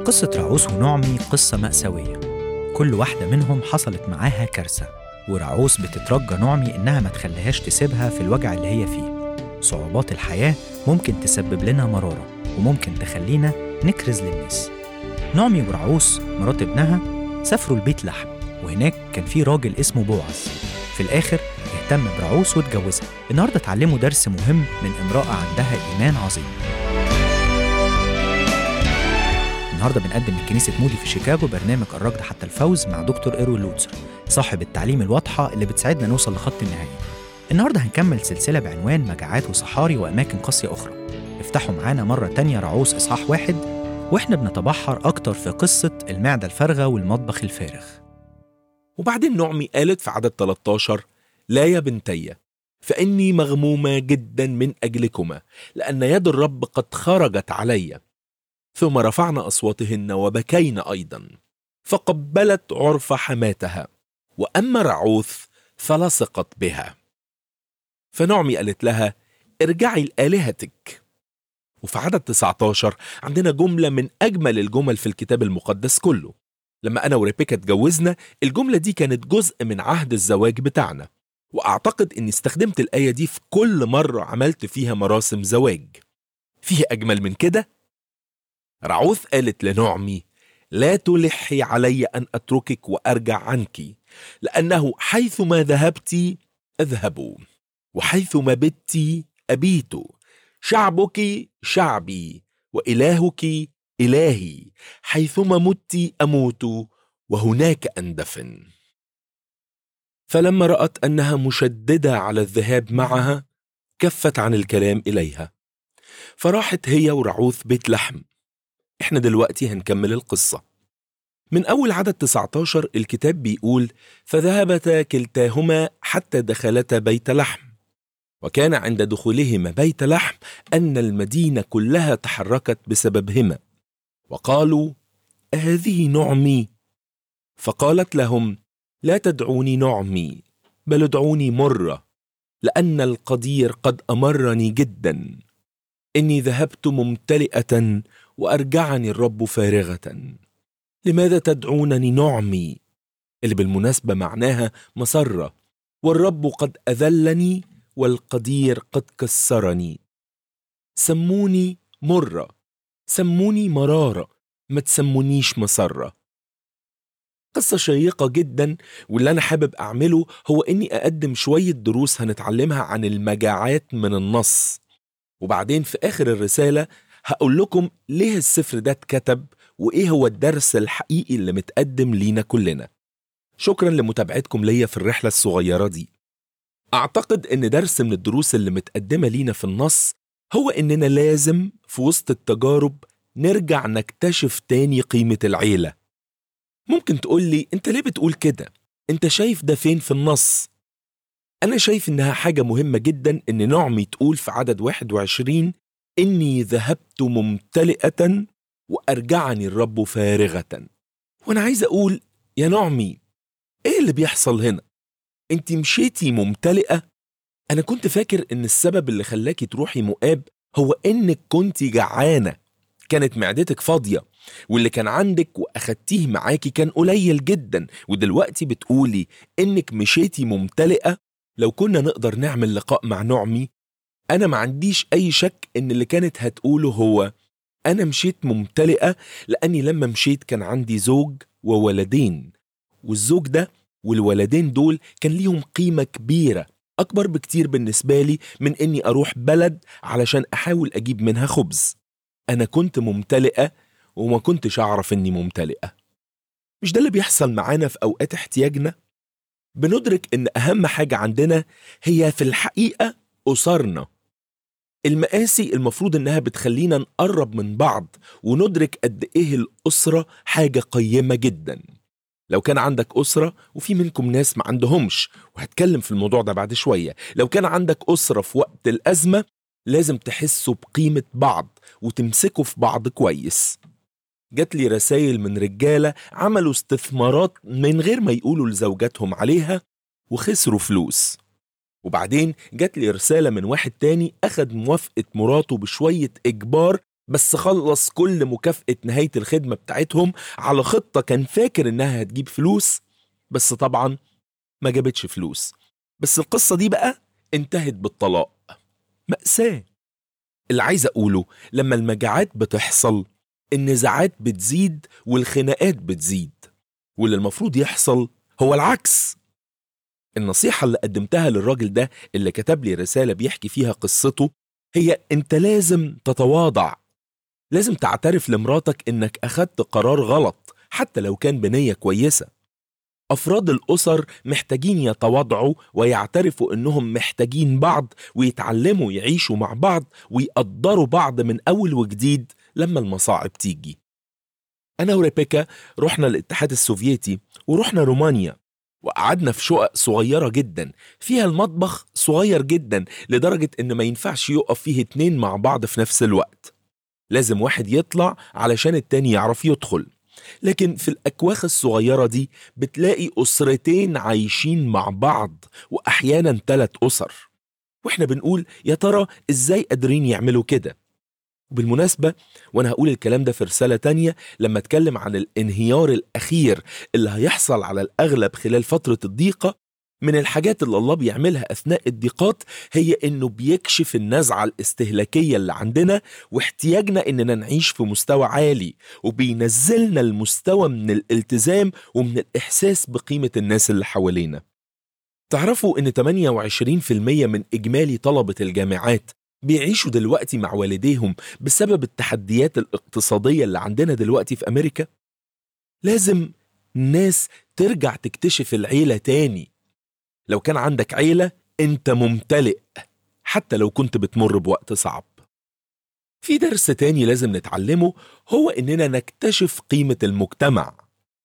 قصة رعوس ونعمي قصة مأساوية كل واحدة منهم حصلت معاها كارثة ورعوس بتترجى نعمي إنها ما تخليهاش تسيبها في الوجع اللي هي فيه صعوبات الحياة ممكن تسبب لنا مرارة وممكن تخلينا نكرز للناس نعمي ورعوس مرات ابنها سافروا البيت لحم وهناك كان في راجل اسمه بوعز في الآخر اهتم برعوس واتجوزها النهاردة اتعلموا درس مهم من امرأة عندها إيمان عظيم النهارده بنقدم من كنيسة مودي في شيكاغو برنامج الركض حتى الفوز مع دكتور إيرو لوتسر صاحب التعليم الواضحة اللي بتساعدنا نوصل لخط النهاية النهارده هنكمل سلسلة بعنوان مجاعات وصحاري وأماكن قاسية أخرى افتحوا معانا مرة تانية رعوس إصحاح واحد وإحنا بنتبحر أكتر في قصة المعدة الفارغة والمطبخ الفارغ وبعدين نعمي قالت في عدد 13 لا يا بنتي فإني مغمومة جدا من أجلكما لأن يد الرب قد خرجت علي ثم رفعنا أصواتهن وبكين أيضا فقبلت عرف حماتها وأما رعوث فلصقت بها فنعمي قالت لها ارجعي لآلهتك وفي عدد 19 عندنا جملة من أجمل الجمل في الكتاب المقدس كله لما أنا وريبيكا اتجوزنا الجملة دي كانت جزء من عهد الزواج بتاعنا وأعتقد أني استخدمت الآية دي في كل مرة عملت فيها مراسم زواج فيه أجمل من كده؟ رعوث قالت لنعمي لا تلحي علي أن أتركك وأرجع عنك لأنه حيثما ذهبت أذهب وحيثما بت أبيت شعبك شعبي وإلهك إلهي حيثما مت أموت وهناك أندفن فلما رأت أنها مشددة على الذهاب معها كفت عن الكلام إليها فراحت هي ورعوث بيت لحم احنا دلوقتي هنكمل القصة من أول عدد 19 الكتاب بيقول فذهبتا كلتاهما حتى دخلتا بيت لحم وكان عند دخولهما بيت لحم أن المدينة كلها تحركت بسببهما وقالوا هذه نعمي فقالت لهم لا تدعوني نعمي بل ادعوني مرة لأن القدير قد أمرني جدا إني ذهبت ممتلئة وأرجعني الرب فارغة لماذا تدعونني نعمي اللي بالمناسبة معناها مسرة والرب قد أذلني والقدير قد كسرني سموني مرة سموني مرارة ما تسمونيش مسرة قصة شيقة جدا واللي أنا حابب أعمله هو إني أقدم شوية دروس هنتعلمها عن المجاعات من النص وبعدين في آخر الرسالة هقول لكم ليه السفر ده اتكتب وإيه هو الدرس الحقيقي اللي متقدم لينا كلنا شكرا لمتابعتكم ليا في الرحلة الصغيرة دي أعتقد إن درس من الدروس اللي متقدمة لينا في النص هو إننا لازم في وسط التجارب نرجع نكتشف تاني قيمة العيلة ممكن تقول لي أنت ليه بتقول كده؟ أنت شايف ده فين في النص؟ أنا شايف إنها حاجة مهمة جدا إن نعمي تقول في عدد 21 إني ذهبت ممتلئة وأرجعني الرب فارغة وأنا عايز أقول يا نعمي إيه اللي بيحصل هنا؟ أنت مشيتي ممتلئة؟ أنا كنت فاكر إن السبب اللي خلاكي تروحي مؤاب هو إنك كنت جعانة كانت معدتك فاضية واللي كان عندك وأخدتيه معاكي كان قليل جدا ودلوقتي بتقولي إنك مشيتي ممتلئة لو كنا نقدر نعمل لقاء مع نعمي أنا ما عنديش أي شك إن اللي كانت هتقوله هو أنا مشيت ممتلئة لأني لما مشيت كان عندي زوج وولدين والزوج ده والولدين دول كان ليهم قيمة كبيرة أكبر بكتير بالنسبة لي من إني أروح بلد علشان أحاول أجيب منها خبز أنا كنت ممتلئة وما كنتش أعرف إني ممتلئة مش ده اللي بيحصل معانا في أوقات احتياجنا؟ بندرك إن أهم حاجة عندنا هي في الحقيقة أسرنا المقاسي المفروض إنها بتخلينا نقرب من بعض وندرك قد إيه الأسرة حاجة قيمة جدا لو كان عندك أسرة وفي منكم ناس ما عندهمش وهتكلم في الموضوع ده بعد شوية لو كان عندك أسرة في وقت الأزمة لازم تحسوا بقيمة بعض وتمسكوا في بعض كويس جات لي رسائل من رجالة عملوا استثمارات من غير ما يقولوا لزوجاتهم عليها وخسروا فلوس وبعدين جات لي رسالة من واحد تاني أخد موافقة مراته بشوية إجبار بس خلص كل مكافأة نهاية الخدمة بتاعتهم على خطة كان فاكر إنها هتجيب فلوس بس طبعا ما جابتش فلوس بس القصة دي بقى انتهت بالطلاق مأساة اللي عايز أقوله لما المجاعات بتحصل النزاعات بتزيد والخناقات بتزيد واللي المفروض يحصل هو العكس النصيحة اللي قدمتها للراجل ده اللي كتب لي رسالة بيحكي فيها قصته هي انت لازم تتواضع لازم تعترف لمراتك انك اخدت قرار غلط حتى لو كان بنية كويسة أفراد الأسر محتاجين يتواضعوا ويعترفوا إنهم محتاجين بعض ويتعلموا يعيشوا مع بعض ويقدروا بعض من أول وجديد لما المصاعب تيجي أنا وريبيكا رحنا الاتحاد السوفيتي ورحنا رومانيا وقعدنا في شقق صغيرة جدا فيها المطبخ صغير جدا لدرجة إن ما ينفعش يقف فيه اتنين مع بعض في نفس الوقت لازم واحد يطلع علشان التاني يعرف يدخل لكن في الأكواخ الصغيرة دي بتلاقي أسرتين عايشين مع بعض وأحيانا ثلاث أسر وإحنا بنقول يا ترى إزاي قادرين يعملوا كده وبالمناسبة وأنا هقول الكلام ده في رسالة تانية لما أتكلم عن الانهيار الأخير اللي هيحصل على الأغلب خلال فترة الضيقة من الحاجات اللي الله بيعملها أثناء الضيقات هي إنه بيكشف النزعة الاستهلاكية اللي عندنا واحتياجنا إننا نعيش في مستوى عالي وبينزلنا المستوى من الالتزام ومن الإحساس بقيمة الناس اللي حوالينا تعرفوا إن 28% من إجمالي طلبة الجامعات بيعيشوا دلوقتي مع والديهم بسبب التحديات الاقتصادية اللي عندنا دلوقتي في أمريكا؟ لازم ناس ترجع تكتشف العيلة تاني لو كان عندك عيلة انت ممتلئ حتى لو كنت بتمر بوقت صعب في درس تاني لازم نتعلمه هو اننا نكتشف قيمة المجتمع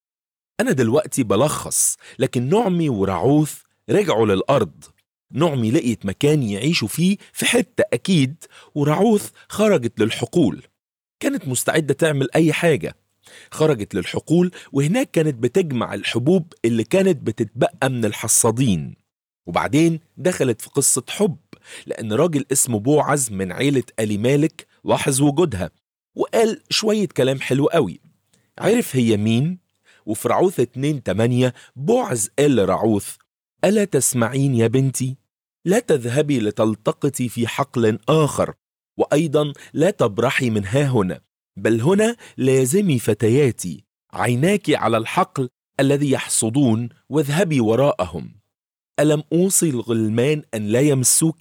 انا دلوقتي بلخص لكن نعمي ورعوث رجعوا للارض نعمي لقيت مكان يعيشوا فيه في حتة أكيد ورعوث خرجت للحقول كانت مستعدة تعمل أي حاجة خرجت للحقول وهناك كانت بتجمع الحبوب اللي كانت بتتبقى من الحصادين وبعدين دخلت في قصة حب لأن راجل اسمه بوعز من عيلة ألي مالك لاحظ وجودها وقال شوية كلام حلو قوي عرف هي مين وفي رعوث 2 8 بوعز قال لرعوث ألا تسمعين يا بنتي لا تذهبي لتلتقطي في حقل آخر وأيضا لا تبرحي من ها هنا بل هنا لازمي فتياتي عيناك على الحقل الذي يحصدون واذهبي وراءهم ألم أوصي الغلمان أن لا يمسوك؟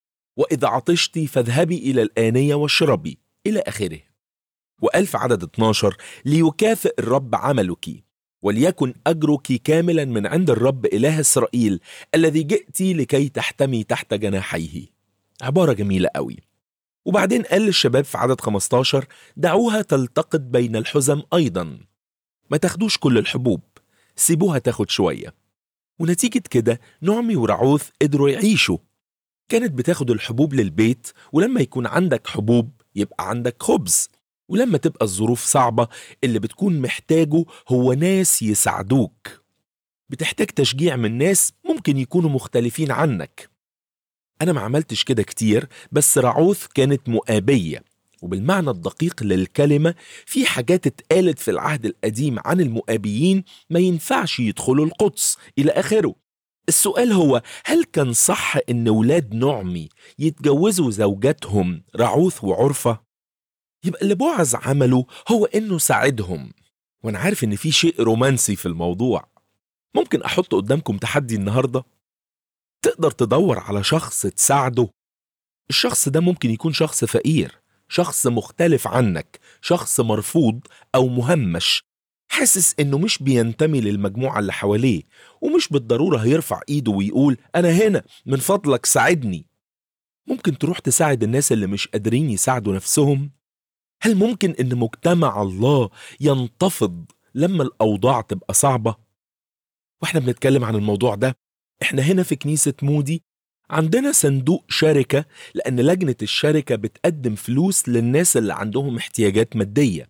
وإذا عطشت فاذهبي إلى الآنية واشربي إلى آخره وقال في عدد 12 ليكافئ الرب عملك وليكن أجرك كاملا من عند الرب إله إسرائيل الذي جئت لكي تحتمي تحت جناحيه عبارة جميلة قوي وبعدين قال للشباب في عدد 15 دعوها تلتقط بين الحزم أيضا ما تاخدوش كل الحبوب سيبوها تاخد شوية ونتيجة كده نعمي ورعوث قدروا يعيشوا كانت بتاخد الحبوب للبيت ولما يكون عندك حبوب يبقى عندك خبز ولما تبقى الظروف صعبة اللي بتكون محتاجه هو ناس يساعدوك بتحتاج تشجيع من ناس ممكن يكونوا مختلفين عنك أنا ما عملتش كده كتير بس رعوث كانت مؤابية وبالمعنى الدقيق للكلمة في حاجات اتقالت في العهد القديم عن المؤابيين ما ينفعش يدخلوا القدس إلى آخره السؤال هو هل كان صح إن ولاد نعمي يتجوزوا زوجاتهم رعوث وعرفة؟ يبقى اللي بوعز عمله هو إنه ساعدهم وأنا عارف إن في شيء رومانسي في الموضوع ممكن أحط قدامكم تحدي النهارده تقدر تدور على شخص تساعده الشخص ده ممكن يكون شخص فقير شخص مختلف عنك شخص مرفوض او مهمش حاسس انه مش بينتمي للمجموعه اللي حواليه ومش بالضروره هيرفع ايده ويقول انا هنا من فضلك ساعدني ممكن تروح تساعد الناس اللي مش قادرين يساعدوا نفسهم هل ممكن ان مجتمع الله ينتفض لما الاوضاع تبقى صعبه واحنا بنتكلم عن الموضوع ده احنا هنا في كنيسة مودي عندنا صندوق شركة لأن لجنة الشركة بتقدم فلوس للناس اللي عندهم احتياجات مادية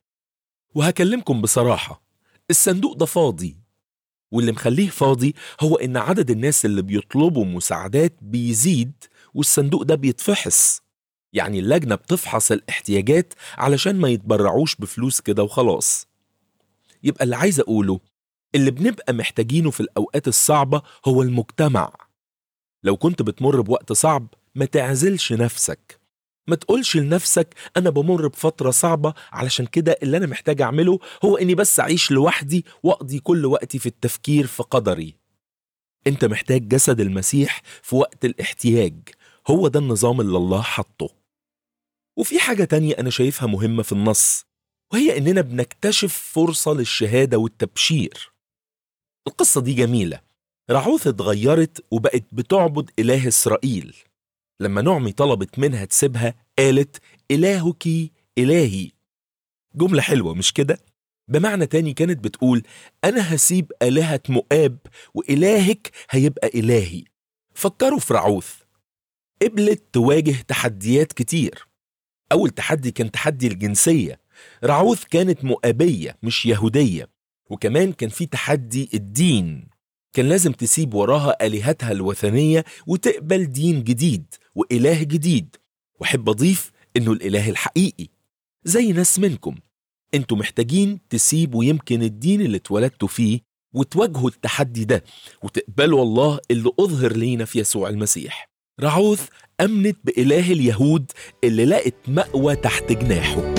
وهكلمكم بصراحة الصندوق ده فاضي واللي مخليه فاضي هو إن عدد الناس اللي بيطلبوا مساعدات بيزيد والصندوق ده بيتفحص يعني اللجنة بتفحص الاحتياجات علشان ما يتبرعوش بفلوس كده وخلاص يبقى اللي عايز أقوله اللي بنبقى محتاجينه في الأوقات الصعبة هو المجتمع لو كنت بتمر بوقت صعب ما تعزلش نفسك ما تقولش لنفسك أنا بمر بفترة صعبة علشان كده اللي أنا محتاج أعمله هو إني بس أعيش لوحدي وأقضي كل وقتي في التفكير في قدري أنت محتاج جسد المسيح في وقت الاحتياج هو ده النظام اللي الله حطه وفي حاجة تانية أنا شايفها مهمة في النص وهي إننا بنكتشف فرصة للشهادة والتبشير القصة دي جميلة رعوث اتغيرت وبقت بتعبد إله إسرائيل لما نعمي طلبت منها تسيبها قالت إلهك إلهي جملة حلوة مش كده؟ بمعنى تاني كانت بتقول أنا هسيب آلهة مؤاب وإلهك هيبقى إلهي فكروا في رعوث قبلت تواجه تحديات كتير أول تحدي كان تحدي الجنسية رعوث كانت مؤابية مش يهودية وكمان كان في تحدي الدين كان لازم تسيب وراها آلهتها الوثنية وتقبل دين جديد وإله جديد وأحب أضيف إنه الإله الحقيقي زي ناس منكم انتوا محتاجين تسيبوا يمكن الدين اللي اتولدتوا فيه وتواجهوا التحدي ده وتقبلوا الله اللي أظهر لينا في يسوع المسيح رعوث أمنت بإله اليهود اللي لقت مأوى تحت جناحه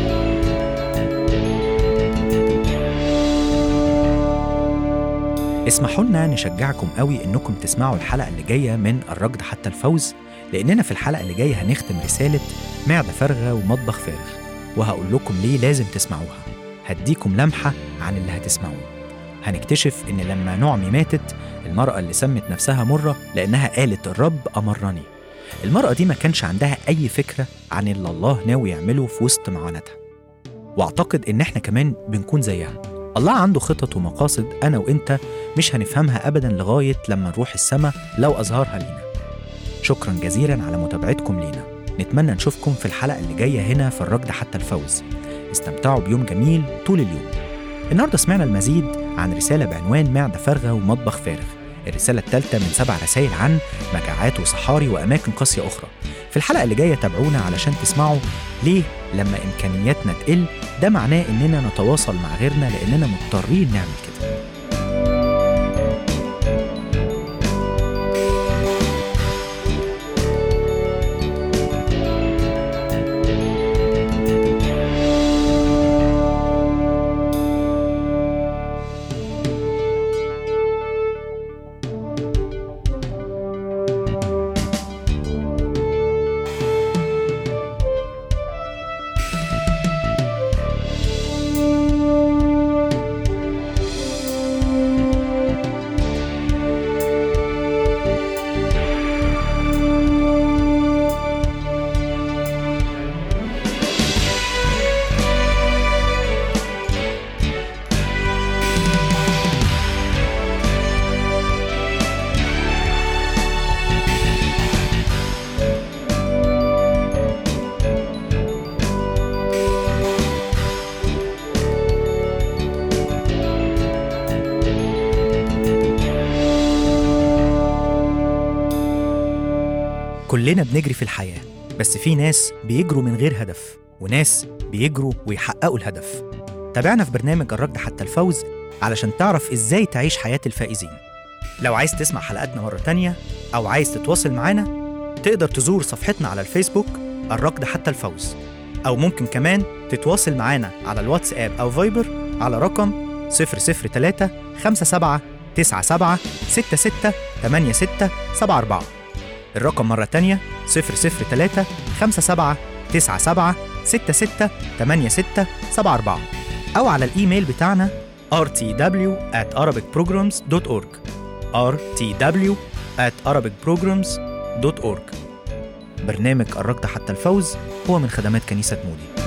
اسمحوا لنا نشجعكم قوي انكم تسمعوا الحلقه اللي جايه من الركض حتى الفوز لاننا في الحلقه اللي جايه هنختم رساله معده فارغه ومطبخ فارغ وهقول لكم ليه لازم تسمعوها هديكم لمحه عن اللي هتسمعوه هنكتشف ان لما نعمي ماتت المراه اللي سمت نفسها مره لانها قالت الرب امرني المراه دي ما كانش عندها اي فكره عن اللي الله ناوي يعمله في وسط معاناتها واعتقد ان احنا كمان بنكون زيها الله عنده خطط ومقاصد انا وانت مش هنفهمها ابدا لغايه لما نروح السما لو اظهرها لينا شكرا جزيلا على متابعتكم لينا نتمنى نشوفكم في الحلقه اللي جايه هنا في الركض حتى الفوز استمتعوا بيوم جميل طول اليوم النهارده سمعنا المزيد عن رساله بعنوان معده فارغه ومطبخ فارغ الرساله الثالثه من سبع رسائل عن مجاعات وصحاري واماكن قاسيه اخرى في الحلقه اللي جايه تابعونا علشان تسمعوا ليه لما امكانياتنا تقل ده معناه اننا نتواصل مع غيرنا لاننا مضطرين نعمل كده كلنا بنجري في الحياة بس في ناس بيجروا من غير هدف وناس بيجروا ويحققوا الهدف تابعنا في برنامج الركض حتى الفوز علشان تعرف ازاي تعيش حياة الفائزين لو عايز تسمع حلقاتنا مرة تانية أو عايز تتواصل معانا تقدر تزور صفحتنا على الفيسبوك الركض حتى الفوز أو ممكن كمان تتواصل معانا على الواتساب أو فايبر على رقم 003 57 97 66 86 74 الرقم مرة تانية 003 57 97 66 86 74 أو على الإيميل بتاعنا rtw at arabicprograms.org rtw at arabicprograms.org برنامج الركض حتى الفوز هو من خدمات كنيسة مودي